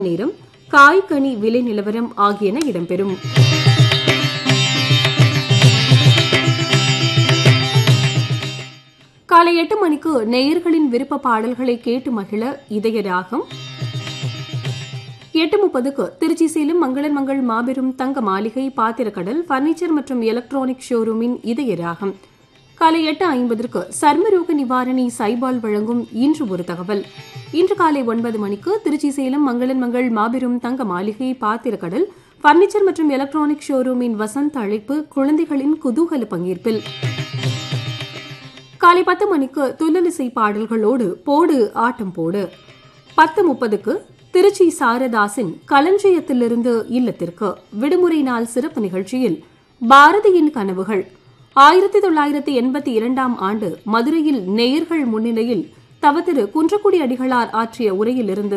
நேரம் காய் கனி விலை நிலவரம் ஆகியன இடம்பெறும் காலை எட்டு மணிக்கு நேயர்களின் விருப்ப பாடல்களை கேட்டு மகிழ இதய ராகம் எட்டு முப்பதுக்கு திருச்சி சேலம் மங்களன் மங்கள் மாபெரும் தங்க மாளிகை பாத்திரக்கடல் பர்னிச்சர் மற்றும் எலக்ட்ரானிக் ஷோரூமின் இதய ராகம் காலை எட்டு ஐம்பதற்கு சர்மரோக நிவாரணி சைபால் வழங்கும் இன்று ஒரு தகவல் இன்று காலை ஒன்பது மணிக்கு திருச்சி சேலம் மங்களன் மங்கள் மாபெரும் தங்க மாளிகை பாத்திரக்கடல் பர்னிச்சர் மற்றும் எலக்ட்ரானிக் ஷோரூமின் வசந்த அழைப்பு குழந்தைகளின் குதூகல பங்கேற்பில் காலை பத்து மணிக்கு துள்ளலிசை பாடல்களோடு போடு ஆட்டம் போடு பத்து முப்பதுக்கு திருச்சி சாரதாசின் களஞ்சியத்திலிருந்து இல்லத்திற்கு விடுமுறை நாள் சிறப்பு நிகழ்ச்சியில் பாரதியின் கனவுகள் ஆயிரத்தி தொள்ளாயிரத்தி எண்பத்தி இரண்டாம் ஆண்டு மதுரையில் நேயர்கள் முன்னிலையில் தவத்திரு குன்றக்குடி அடிகளார் ஆற்றிய உரையிலிருந்து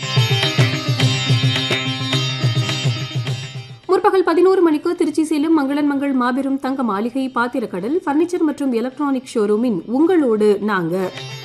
முற்பகல் பதினோரு மணிக்கு திருச்சி சேலம் மங்களன் மங்கள் மாபெரும் தங்க மாளிகை பாத்திரக்கடல் பர்னிச்சர் மற்றும் எலக்ட்ரானிக் ஷோரூமின் உங்களோடு நாங்க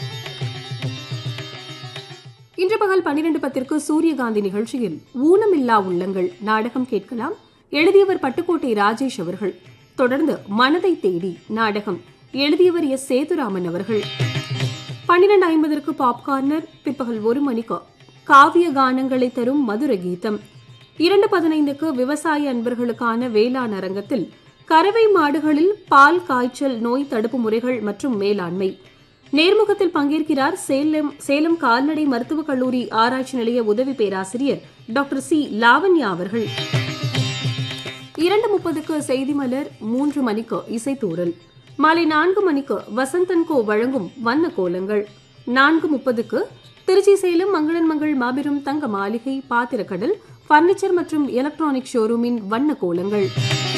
இன்று பகல் பன்னிரண்டு பத்திற்கு சூரியகாந்தி நிகழ்ச்சியில் ஊனமில்லா உள்ளங்கள் நாடகம் கேட்கலாம் எழுதியவர் பட்டுக்கோட்டை ராஜேஷ் அவர்கள் தொடர்ந்து மனதை தேடி நாடகம் எழுதியவர் எஸ் சேதுராமன் அவர்கள் பன்னிரண்டு ஐம்பதற்கு பாப்கார்னர் பிற்பகல் ஒரு மணிக்கு காவிய கானங்களை தரும் மதுர கீதம் இரண்டு பதினைந்துக்கு விவசாய அன்பர்களுக்கான வேளாண் அரங்கத்தில் கறவை மாடுகளில் பால் காய்ச்சல் நோய் தடுப்பு முறைகள் மற்றும் மேலாண்மை நேர்முகத்தில் பங்கேற்கிறார் சேலம் சேலம் கால்நடை மருத்துவக் கல்லூரி ஆராய்ச்சி நிலைய உதவி பேராசிரியர் டாக்டர் சி லாவண்யா அவர்கள் இரண்டு முப்பதுக்கு செய்தி மலர் மூன்று மணிக்கு இசைத்தூரல் மாலை நான்கு மணிக்கு வசந்தன் கோ வழங்கும் வண்ண கோலங்கள் நான்கு முப்பதுக்கு திருச்சி சேலம் மங்களன் மங்கள் மாபெரும் தங்க மாளிகை பாத்திரக்கடல் பர்னிச்சர் மற்றும் எலக்ட்ரானிக் ஷோரூமின் வண்ண கோலங்கள்